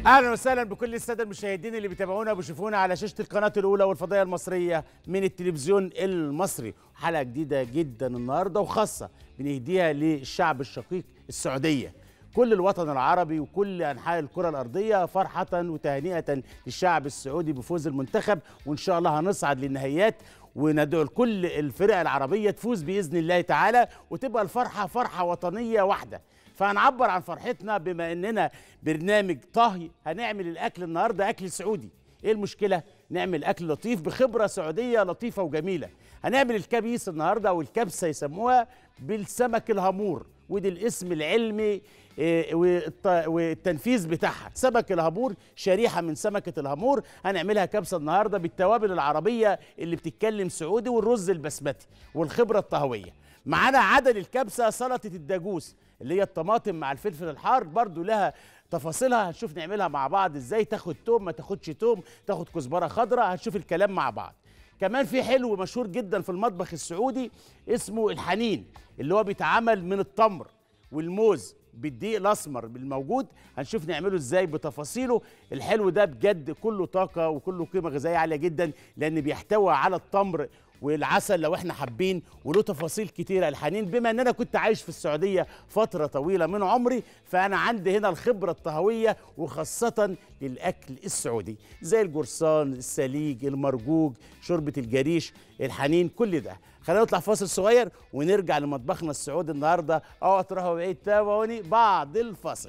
اهلا وسهلا بكل الساده المشاهدين اللي بيتابعونا وبيشوفونا على شاشه القناه الاولى والفضائيه المصريه من التلفزيون المصري حلقه جديده جدا النهارده وخاصه بنهديها للشعب الشقيق السعوديه كل الوطن العربي وكل انحاء الكره الارضيه فرحه وتهنئه للشعب السعودي بفوز المنتخب وان شاء الله هنصعد للنهائيات وندعو لكل الفرق العربيه تفوز باذن الله تعالى وتبقى الفرحه فرحه وطنيه واحده فهنعبر عن فرحتنا بما اننا برنامج طهي هنعمل الاكل النهارده اكل سعودي ايه المشكله نعمل اكل لطيف بخبره سعوديه لطيفه وجميله هنعمل الكبيس النهارده او الكبسه يسموها بالسمك الهامور ودي الاسم العلمي إيه، والت- والتنفيذ بتاعها سمك الهامور شريحه من سمكه الهامور هنعملها كبسه النهارده بالتوابل العربيه اللي بتتكلم سعودي والرز البسمتي والخبره الطهويه معانا عدد الكبسه سلطه الداجوس اللي هي الطماطم مع الفلفل الحار برضو لها تفاصيلها هنشوف نعملها مع بعض ازاي تاخد توم ما تاخدش توم تاخد كزبره خضراء هنشوف الكلام مع بعض كمان في حلو مشهور جدا في المطبخ السعودي اسمه الحنين اللي هو بيتعمل من التمر والموز بالدقيق الاسمر بالموجود هنشوف نعمله ازاي بتفاصيله الحلو ده بجد كله طاقه وكله قيمه غذائيه عاليه جدا لان بيحتوي على التمر والعسل لو احنا حابين وله تفاصيل كتيره الحنين بما ان انا كنت عايش في السعوديه فتره طويله من عمري فانا عندي هنا الخبره الطهويه وخاصه للاكل السعودي زي الجرسان السليج المرجوج شوربه الجريش الحنين كل ده خلينا نطلع فاصل صغير ونرجع لمطبخنا السعودي النهارده اوعوا تروحوا بعيد تابعوني بعد الفاصل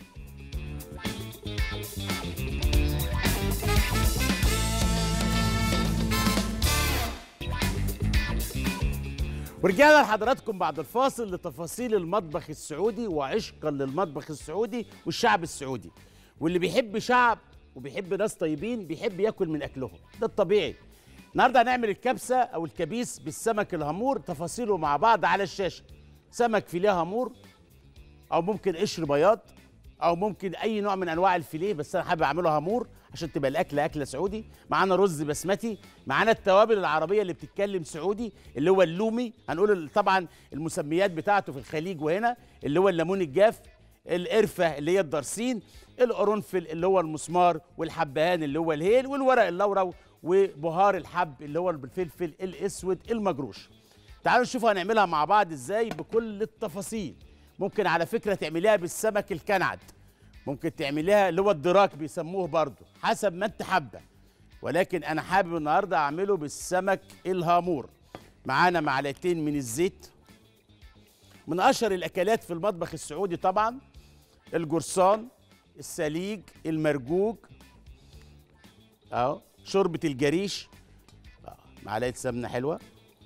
ورجعنا لحضراتكم بعد الفاصل لتفاصيل المطبخ السعودي وعشقا للمطبخ السعودي والشعب السعودي واللي بيحب شعب وبيحب ناس طيبين بيحب ياكل من اكلهم ده الطبيعي النهارده هنعمل الكبسه او الكبيس بالسمك الهامور تفاصيله مع بعض على الشاشه سمك فيليه هامور او ممكن قشر بياض او ممكن اي نوع من انواع الفيليه بس انا حابب اعمله هامور عشان تبقى الاكله اكله سعودي معانا رز بسمتي معانا التوابل العربيه اللي بتتكلم سعودي اللي هو اللومي هنقول ال- طبعا المسميات بتاعته في الخليج وهنا اللي هو الليمون الجاف القرفه اللي هي الدرسين القرنفل اللي هو المسمار والحبهان اللي هو الهيل والورق اللورو وبهار الحب اللي هو الفلفل الاسود المجروش تعالوا نشوف هنعملها مع بعض ازاي بكل التفاصيل ممكن على فكره تعمليها بالسمك الكنعد ممكن تعمليها اللي هو الدراك بيسموه برضه حسب ما انت حابه ولكن انا حابب النهارده اعمله بالسمك الهامور معانا معلقتين من الزيت من اشهر الاكلات في المطبخ السعودي طبعا الجرسان السليج المرجوج اهو شوربه الجريش آه، معلقه سمنه حلوه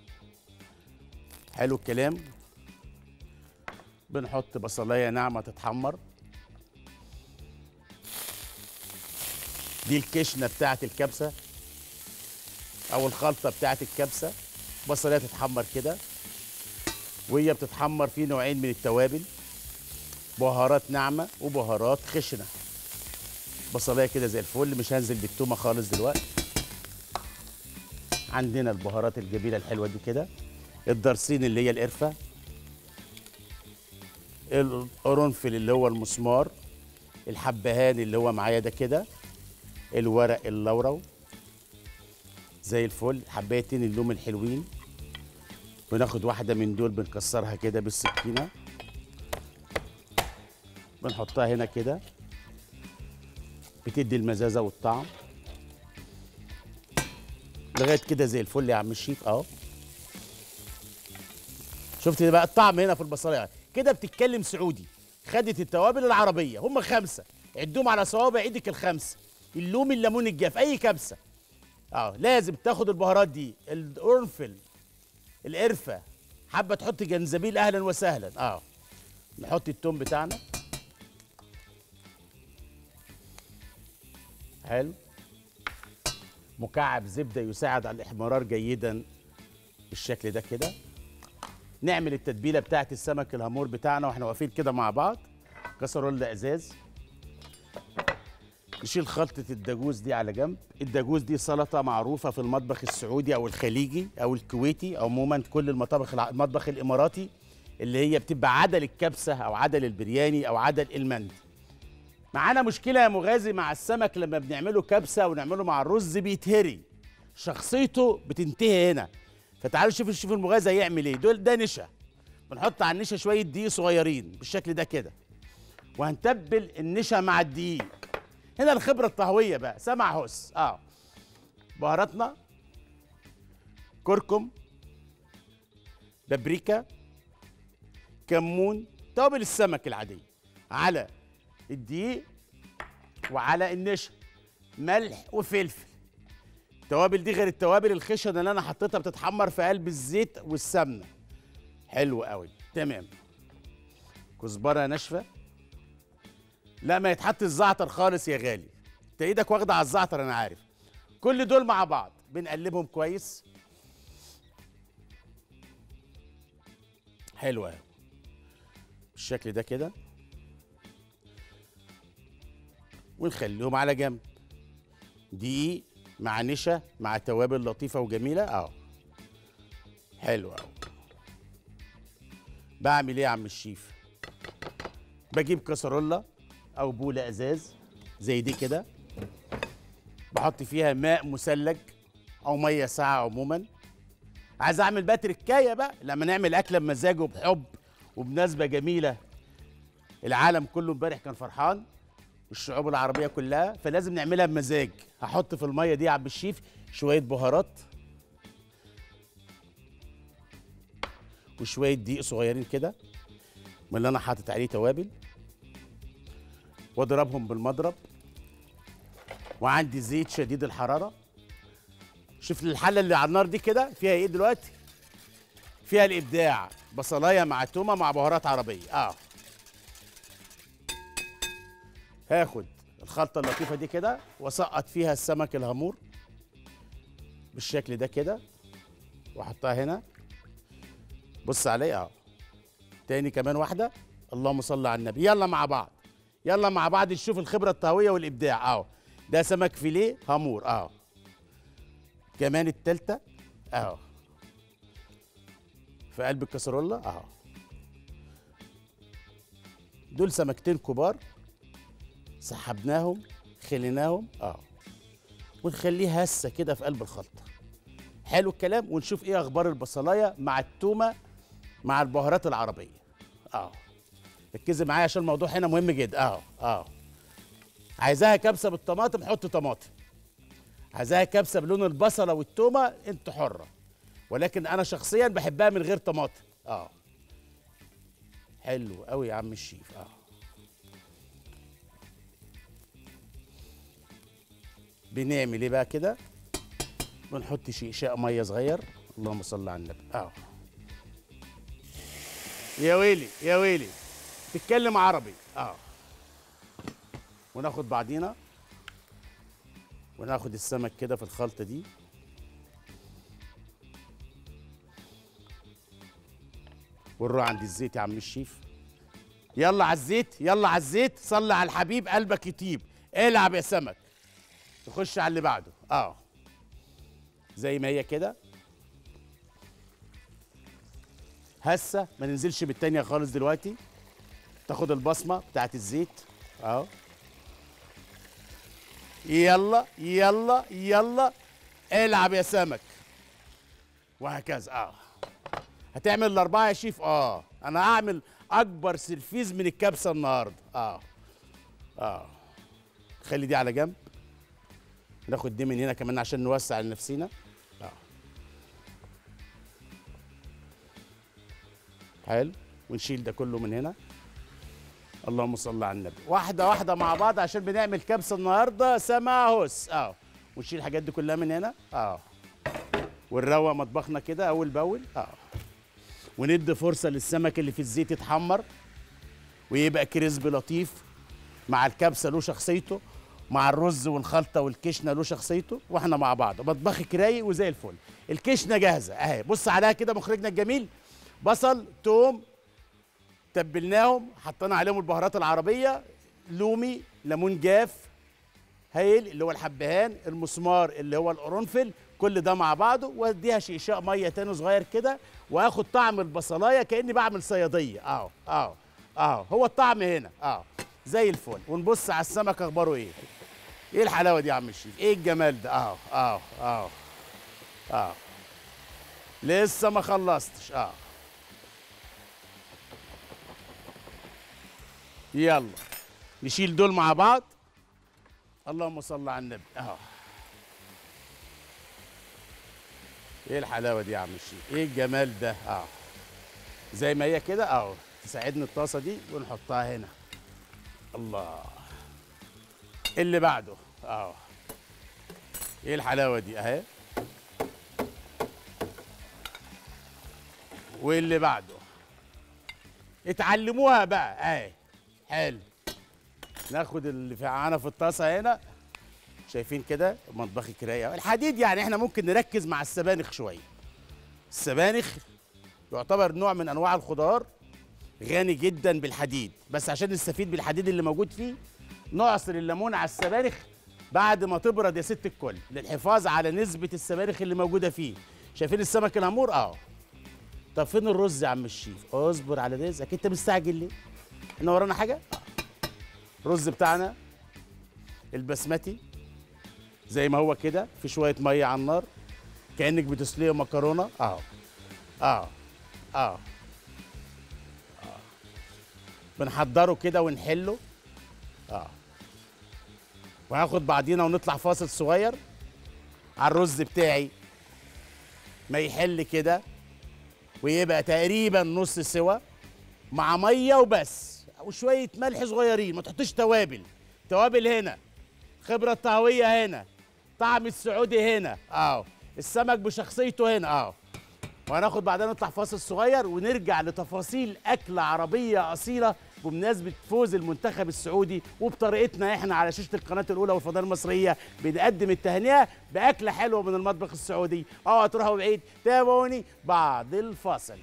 حلو الكلام بنحط بصلايه ناعمه تتحمر دي الكشنه بتاعت الكبسه او الخلطه بتاعت الكبسه بصلايه تتحمر كده وهي بتتحمر في نوعين من التوابل بهارات ناعمه وبهارات خشنه بصلايه كده زي الفل مش هنزل بالتومه خالص دلوقتي عندنا البهارات الجميله الحلوه دي كده الدرسين اللي هي القرفه القرنفل اللي هو المسمار الحبهان اللي هو معايا ده كده الورق اللورو زي الفل حبايتين اللوم الحلوين بناخد واحده من دول بنكسرها كده بالسكينه بنحطها هنا كده بتدي المزازه والطعم لغايه كده زي الفل يا عم الشيف اهو شفت بقى الطعم هنا في البصلايه كده بتتكلم سعودي خدت التوابل العربيه هم خمسه عدهم على صوابع ايدك الخمسه اللوم الليمون الجاف اي كبسه اه لازم تاخد البهارات دي القرنفل القرفه حابه تحط جنزبيل اهلا وسهلا اه نحط التوم بتاعنا حلو مكعب زبده يساعد على الاحمرار جيدا بالشكل ده كده نعمل التتبيله بتاعت السمك الهامور بتاعنا واحنا واقفين كده مع بعض كسرولة ازاز نشيل خلطة الدجوز دي على جنب الدجوز دي سلطة معروفة في المطبخ السعودي أو الخليجي أو الكويتي أو عموما كل المطابخ الع- المطبخ الإماراتي اللي هي بتبقى عدل الكبسة أو عدل البرياني أو عدل المند معانا مشكله يا مغازي مع السمك لما بنعمله كبسه ونعمله مع الرز بيتهري شخصيته بتنتهي هنا فتعالوا شوفوا الشيف المغازي هيعمل ايه دول ده نشا بنحط على النشا شويه دقيق صغيرين بالشكل ده كده وهنتبل النشا مع الدقيق هنا الخبره الطهويه بقى سمع هوس اه بهاراتنا كركم بابريكا كمون توابل السمك العاديه على الدقيق وعلى النشا ملح وفلفل التوابل دي غير التوابل الخشنه اللي انا حطيتها بتتحمر في قلب الزيت والسمنه حلو قوي تمام كزبره ناشفه لا ما يتحط الزعتر خالص يا غالي انت ايدك واخده على الزعتر انا عارف كل دول مع بعض بنقلبهم كويس حلو قوي بالشكل ده كده ونخليهم على جنب دقيق مع نشا مع توابل لطيفه وجميله اهو حلو قوي بعمل ايه يا عم الشيف بجيب كسرولة او بوله ازاز زي دي كده بحط فيها ماء مثلج او ميه ساقعه عموما عايز اعمل بقى تركايه بقى لما نعمل اكله بمزاج وبحب وبمناسبه جميله العالم كله امبارح كان فرحان والشعوب العربيه كلها فلازم نعملها بمزاج هحط في الميه دي يا عم الشيف شويه بهارات وشويه دقيق صغيرين كده من اللي انا حاطط عليه توابل واضربهم بالمضرب وعندي زيت شديد الحراره شوف الحله اللي على النار دي كده فيها ايه دلوقتي فيها الابداع بصلايه مع تومه مع بهارات عربيه اه هاخد الخلطه اللطيفه دي كده واسقط فيها السمك الهامور بالشكل ده كده واحطها هنا بص عليا اه تاني كمان واحده اللهم صل على النبي يلا مع بعض يلا مع بعض نشوف الخبره الطهويه والابداع اهو ده سمك فيليه هامور اهو كمان التالتة اهو في قلب الكسرولة اهو دول سمكتين كبار سحبناهم خليناهم اه ونخليه هسه كده في قلب الخلطه حلو الكلام ونشوف ايه اخبار البصلايه مع التومه مع البهارات العربيه اه ركزي معايا عشان الموضوع هنا مهم جدا اه اه عايزاها كبسه بالطماطم حط طماطم عايزاها كبسه بلون البصله والتومه انت حره ولكن انا شخصيا بحبها من غير طماطم اه حلو قوي يا عم الشيف اه بنعمل ايه بقى كده بنحط شيء ميه صغير اللهم صل على النبي اه يا ويلي يا ويلي تتكلم عربي اه وناخد بعضينا وناخد السمك كده في الخلطه دي ونروح عند الزيت يا عم الشيف يلا على الزيت يلا على الزيت صلي على الحبيب قلبك يطيب العب يا سمك نخش على اللي بعده اه زي ما هي كده هسه ما ننزلش بالتانية خالص دلوقتي تاخد البصمة بتاعت الزيت اهو يلا يلا يلا العب يا سمك وهكذا اه هتعمل الاربعه يا شيف اه انا هعمل اكبر سرفيز من الكبسه النهارده اه اه خلي دي على جنب ناخد دي من هنا كمان عشان نوسع لنفسينا اه حلو ونشيل ده كله من هنا اللهم صل على النبي واحده واحده مع بعض عشان بنعمل كبسه النهارده سماهوس اه ونشيل الحاجات دي كلها من هنا اه ونروق مطبخنا كده اول باول اه وندي فرصه للسمك اللي في الزيت يتحمر ويبقى كريسب لطيف مع الكبسه له شخصيته مع الرز والخلطه والكشنه له شخصيته واحنا مع بعض مطبخك رايق وزي الفل الكشنه جاهزه اهي بص عليها كده مخرجنا الجميل بصل توم تبلناهم حطينا عليهم البهارات العربيه لومي ليمون جاف هايل اللي هو الحبهان المسمار اللي هو القرنفل كل ده مع بعضه واديها شيشاء ميه تاني صغير كده واخد طعم البصلايه كاني بعمل صياديه اهو اهو اهو هو الطعم هنا اهو زي الفل ونبص على السمك اخباره ايه ايه الحلاوه دي يا عم الشيف ايه الجمال ده اهو اهو اهو اهو لسه ما خلصتش اه يلا نشيل دول مع بعض اللهم صل على النبي اهو ايه الحلاوه دي يا عم الشيف ايه الجمال ده اه زي ما هي كده اهو تساعدني الطاسه دي ونحطها هنا الله اللي بعده اهو ايه الحلاوه دي اهي واللي بعده اتعلموها بقى اهي حلو ناخد اللي في معانا في الطاسه هنا شايفين كده مطبخك رايق الحديد يعني احنا ممكن نركز مع السبانخ شويه السبانخ يعتبر نوع من انواع الخضار غني جدا بالحديد بس عشان نستفيد بالحديد اللي موجود فيه نعصر الليمون على السبانخ بعد ما تبرد يا ست الكل للحفاظ على نسبة السبانخ اللي موجودة فيه شايفين السمك الهامور اه طب فين الرز يا عم الشيف اصبر على رزقك انت مستعجل ليه احنا ورانا حاجة آه. الرز بتاعنا البسمتي زي ما هو كده في شوية مية على النار كأنك بتسلقي مكرونة اه اه اه بنحضره كده ونحله اه وهاخد بعضينا ونطلع فاصل صغير على الرز بتاعي ما يحل كده ويبقى تقريبا نص سوا مع ميه وبس وشويه ملح صغيرين ما تحطش توابل توابل هنا خبره الطهويه هنا طعم السعودي هنا اه السمك بشخصيته هنا اه وهناخد بعدين نطلع فاصل صغير ونرجع لتفاصيل أكلة عربية أصيلة بمناسبة فوز المنتخب السعودي وبطريقتنا احنا على شاشة القناة الأولى والفضائية المصرية بنقدم التهنئة بأكلة حلوة من المطبخ السعودي اوعوا تروحوا بعيد تابعوني بعد الفاصل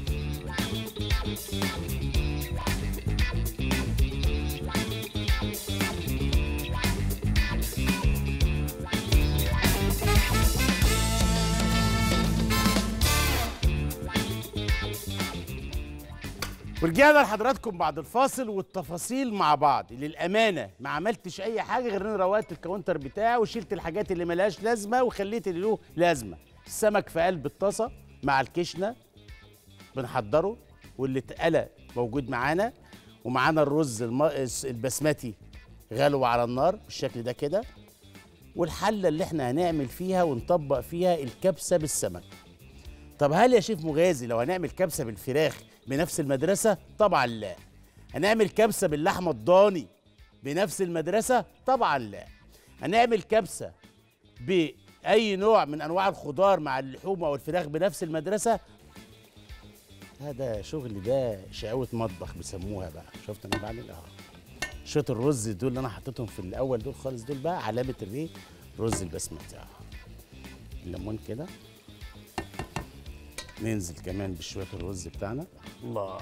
ورجعنا لحضراتكم بعد الفاصل والتفاصيل مع بعض للامانه ما عملتش اي حاجه غير اني روقت الكاونتر بتاعي وشلت الحاجات اللي ملهاش لازمه وخليت اللي له لازمه السمك في قلب الطاسه مع الكشنه بنحضره واللي اتقلى موجود معانا ومعانا الرز الم... البسمتي غلو على النار بالشكل ده كده والحله اللي احنا هنعمل فيها ونطبق فيها الكبسه بالسمك طب هل يا شيف مغازي لو هنعمل كبسه بالفراخ بنفس المدرسه طبعا لا هنعمل كبسه باللحمه الضاني بنفس المدرسه طبعا لا هنعمل كبسه باي نوع من انواع الخضار مع اللحوم او الفراخ بنفس المدرسه هذا شغل ده شقاوة مطبخ بيسموها بقى شفت انا بعمل اه شويه الرز دول اللي انا حطيتهم في الاول دول خالص دول بقى علامه الايه رز البسمتي اه الليمون كده ننزل كمان بشويه الرز بتاعنا الله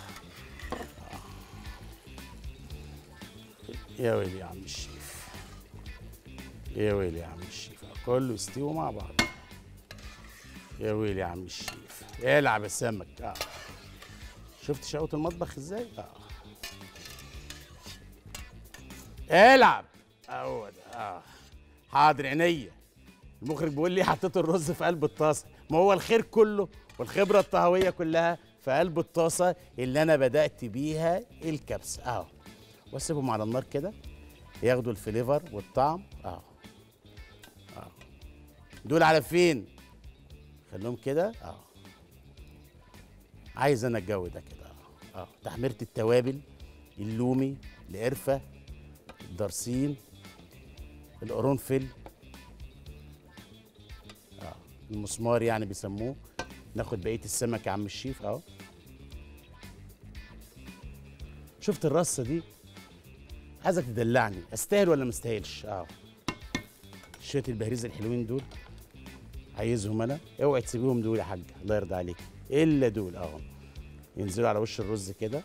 يا ويلي يا عم الشيف يا ويلي يا عم الشيف كله يستوي مع بعض يا ويلي يا عم الشيف العب السمك اه شفت شقوة المطبخ ازاي اه العب اهو ده اه حاضر عينيا المخرج بيقول لي حطيت الرز في قلب الطاسه ما هو الخير كله والخبره الطهويه كلها في قلب الطاسه اللي انا بدات بيها الكبسه اهو واسيبهم على النار كده ياخدوا الفليفر والطعم اهو اهو دول على فين خليهم كده اهو عايز انا الجو ده كده اهو اهو تحميره التوابل اللومي القرفه الدرسين القرنفل المسمار يعني بيسموه ناخد بقيه السمك يا عم الشيف اهو شفت الرصه دي عايزك تدلعني استاهل ولا ما استاهلش اهو شويه البهريز الحلوين دول عايزهم انا اوعي تسيبيهم دول يا حاج الله يرضى عليك الا دول اهو ينزلوا على وش الرز كده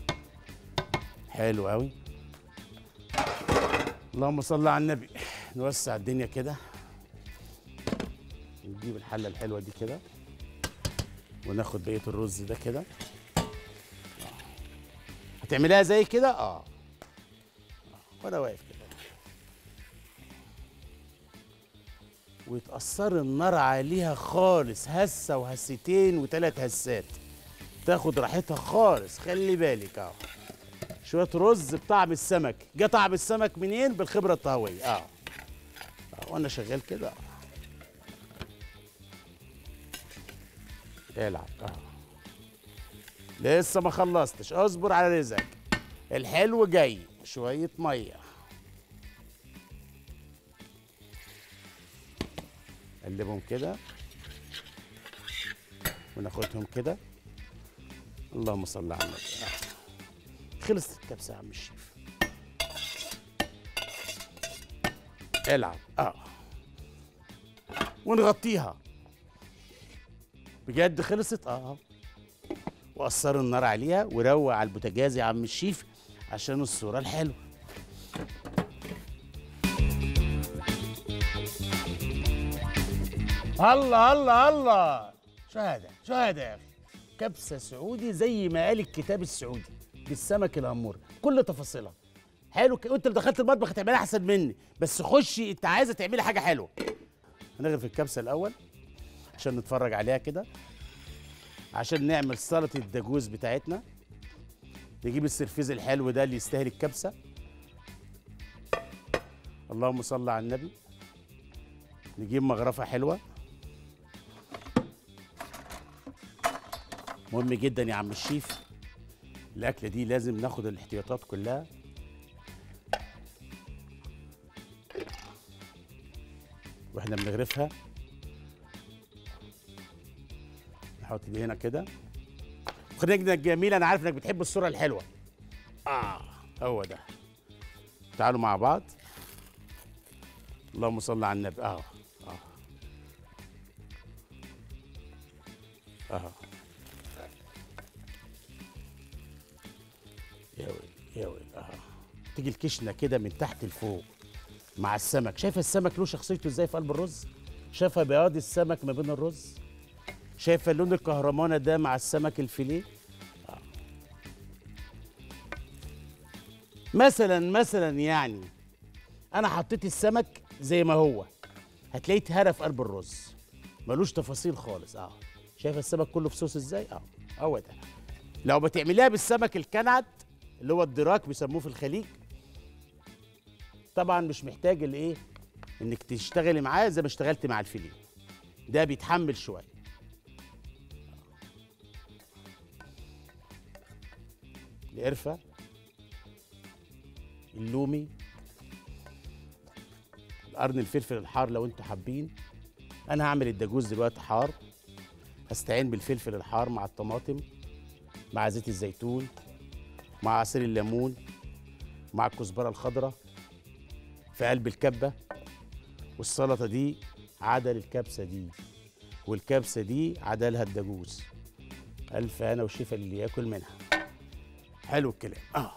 حلو قوي اللهم صل على النبي نوسع الدنيا كده نجيب الحله الحلوه دي كده وناخد بقيه الرز ده كده هتعمليها زي كده اه وانا واقف كده ويتأثر النار عليها خالص هسة وهستين وثلاث هسات تاخد راحتها خالص خلي بالك اهو شوية رز بطعم السمك جه طعم السمك منين بالخبرة الطهوية اه آه، وانا شغال كده آه. العب اه لسه ما خلصتش اصبر على رزقك الحلو جاي شوية مية قلبهم كده وناخدهم كده اللهم صل على النبي آه. خلصت الكبسة يا عم الشيف العب اه ونغطيها بجد خلصت اه وقصر النار عليها وروق على البوتاجاز يا عم الشيف عشان الصورة الحلوة الله الله الله شو هذا شو هذا يا اخي كبسه سعودي زي ما قال الكتاب السعودي بالسمك الامور كل تفاصيلها حلو ك... وانت اللي دخلت المطبخ هتعملها احسن مني بس خشي انت عايزه تعملي حاجه حلوه هنغرف الكبسه الاول عشان نتفرج عليها كده عشان نعمل سلطه الدجوز بتاعتنا نجيب السرفيز الحلو ده اللي يستاهل الكبسه اللهم صل على النبي نجيب مغرفه حلوه مهم جدا يا عم الشيف الاكله دي لازم ناخد الاحتياطات كلها واحنا بنغرفها نحط دي هنا كده خريجنا الجميل انا عارف انك بتحب الصوره الحلوه اه هو ده تعالوا مع بعض اللهم صل على النبي اه اه اه يا ويل يا ويل اه تيجي الكشنه كده من تحت لفوق مع السمك شايفه السمك له شخصيته ازاي في قلب الرز شايفه بياض السمك ما بين الرز شايفه اللون الكهرمانه ده مع السمك الفيليه آه. مثلا مثلا يعني انا حطيت السمك زي ما هو هتلاقيه اتهرى في قلب الرز ملوش تفاصيل خالص اه شايفه السمك كله في صوص ازاي اه هو ده لو بتعمليها بالسمك الكنعد اللي هو الدراك بيسموه في الخليج طبعا مش محتاج الايه انك تشتغلي معاه زي ما اشتغلت مع الفيليه ده بيتحمل شويه القرفه اللومي القرن الفلفل الحار لو انتوا حابين انا هعمل الدجوز دلوقتي حار هستعين بالفلفل الحار مع الطماطم مع زيت الزيتون مع عصير الليمون مع الكزبره الخضراء في قلب الكبه والسلطه دي عدل الكبسه دي والكبسه دي عدلها الدجوز الف هنا وشفا اللي ياكل منها حلو الكلام اه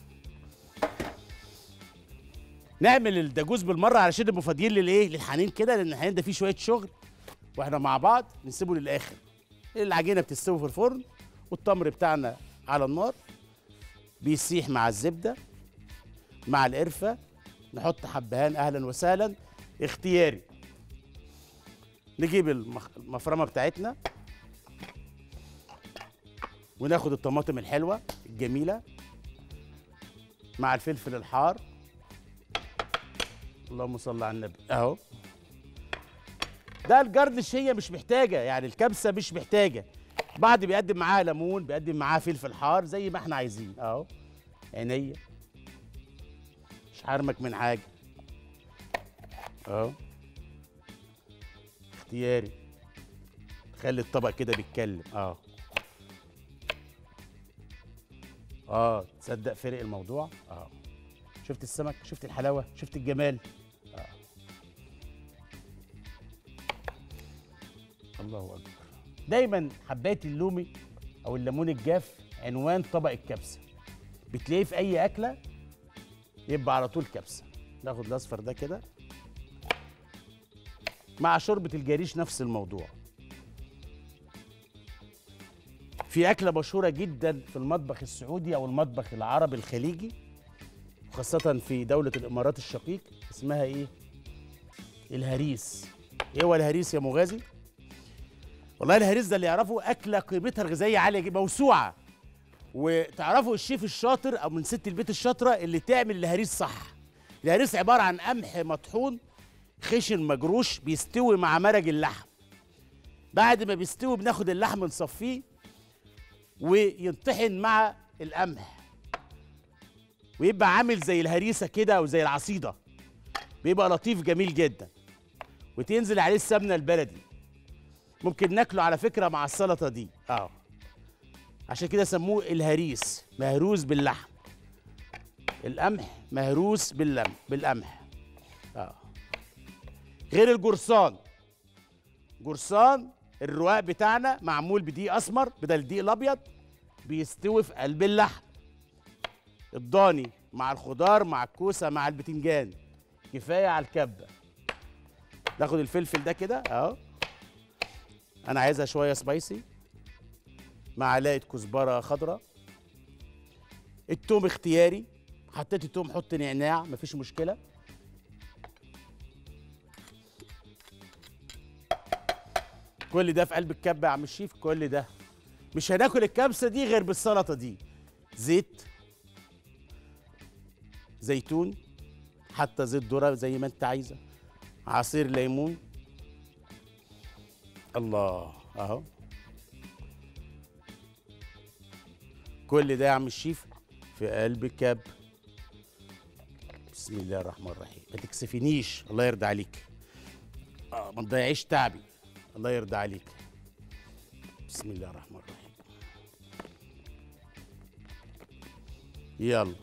نعمل الدجوز بالمره علشان نبقوا فاضيين للايه للحنين كده لان الحنين ده فيه شويه شغل واحنا مع بعض نسيبه للاخر العجينه بتستوي في الفرن والتمر بتاعنا على النار بيسيح مع الزبده مع القرفه نحط حبهان اهلا وسهلا اختياري نجيب المخ- المفرمه بتاعتنا وناخد الطماطم الحلوه الجميله مع الفلفل الحار اللهم صل على النبي اهو ده الجردش هي مش محتاجه يعني الكبسه مش محتاجه بعض بيقدم معاها ليمون بيقدم معاها فلفل حار زي ما احنا عايزين اهو عينيا مش حارمك من حاجه اهو اختياري خلي الطبق كده بيتكلم اه اه تصدق فرق الموضوع اه شفت السمك شفت الحلاوه شفت الجمال آه. الله اكبر دايما حبايه اللومي او الليمون الجاف عنوان طبق الكبسه بتلاقيه في اي اكله يبقى على طول كبسه ناخد الاصفر ده كده مع شوربه الجريش نفس الموضوع في اكله مشهوره جدا في المطبخ السعودي او المطبخ العربي الخليجي وخاصة في دولة الإمارات الشقيق اسمها إيه؟ الهريس إيه هو الهريس يا مغازي؟ والله الهريس ده اللي يعرفه أكلة قيمتها الغذائية عالية جدا موسوعة وتعرفوا الشيف الشاطر أو من ست البيت الشاطرة اللي تعمل الهريس صح الهريس عبارة عن قمح مطحون خشن مجروش بيستوي مع مرج اللحم بعد ما بيستوي بناخد اللحم نصفيه وينطحن مع القمح ويبقى عامل زي الهريسه كده او زي العصيده بيبقى لطيف جميل جدا وتنزل عليه السمنه البلدي ممكن ناكله على فكره مع السلطه دي اه عشان كده سموه الهريس مهروس باللحم القمح مهروس باللم بالقمح اه غير الجرسان جرسان الرواق بتاعنا معمول بدقيق اسمر بدل الدقيق الابيض بيستوي في قلب اللحم الضاني مع الخضار مع الكوسه مع البتنجان كفايه على الكبه ناخد الفلفل ده كده اهو انا عايزها شويه سبايسي معلقه كزبره خضراء التوم اختياري حطيت التوم حط نعناع مفيش مشكله كل ده في قلب الكبه يا عم الشيف كل ده مش هناكل الكبسه دي غير بالسلطه دي زيت زيتون حتى زيت ذره زي ما انت عايزه عصير ليمون الله اهو كل ده يا عم الشيف في قلب الكب بسم الله الرحمن الرحيم ما تكسفنيش الله يرضى عليك آه ما تضيعيش تعبي الله يرضى عليك بسم الله الرحمن الرحيم يلا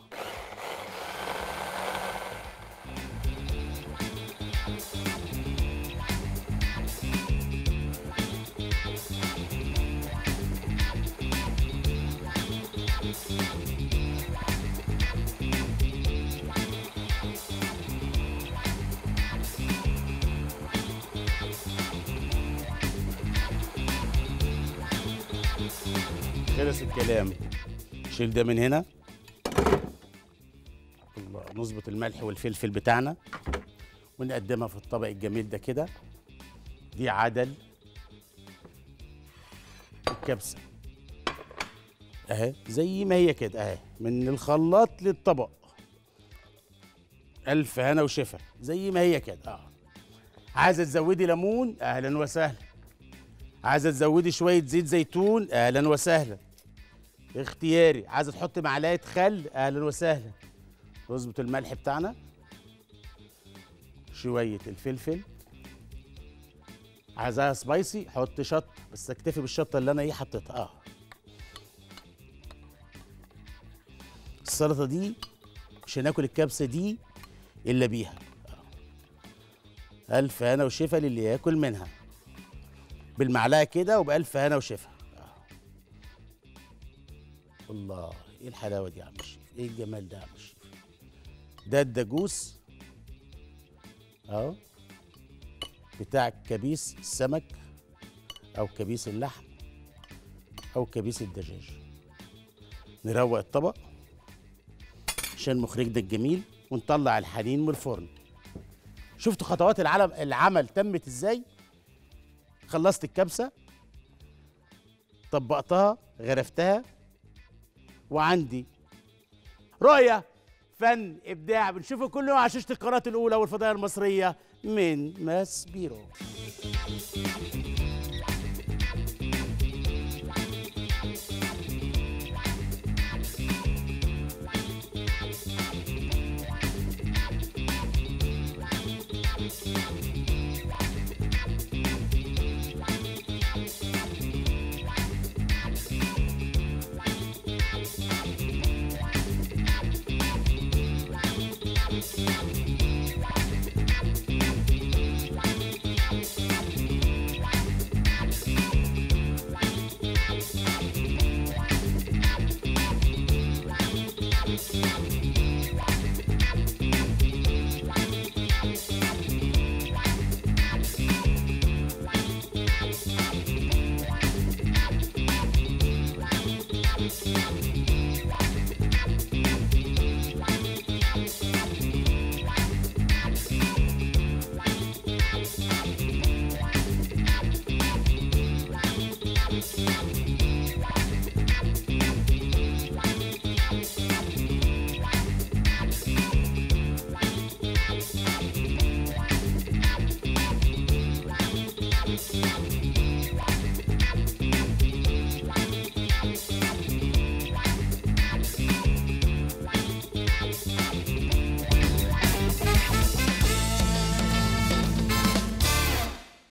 خلص الكلام شيل ده من هنا الله نظبط الملح والفلفل بتاعنا ونقدمها في الطبق الجميل ده كده دي عدل الكبسه اهي زي ما هي كده اهي من الخلاط للطبق الف هنا وشفا زي ما هي كده اه عايزه تزودي ليمون اهلا وسهلا عايزه تزودي شويه زيت زيتون اهلا وسهلا اختياري عايزه تحط معلقه خل اهلا وسهلا نظبط الملح بتاعنا شويه الفلفل عايزاها سبايسي حط شط بس اكتفي بالشطه اللي انا ايه حطيتها اه السلطه دي مش هناكل الكبسه دي الا بيها آه. الف هنا وشفا للي ياكل منها بالمعلقه كده وبألف هنا وشفا آه. الله ايه الحلاوه دي يا عم الشيف ايه الجمال ده يا عم الشيف ده الدجوس اهو بتاع كبيس السمك او كبيس اللحم او كبيس الدجاج نروق الطبق عشان المخرج ده الجميل ونطلع الحنين من الفرن شفتوا خطوات العلم العمل تمت ازاي خلصت الكبسه طبقتها غرفتها وعندي رؤيه فن ابداع بنشوفه كل يوم على شاشه القناه الاولى والفضائيه المصريه من ماس بيرو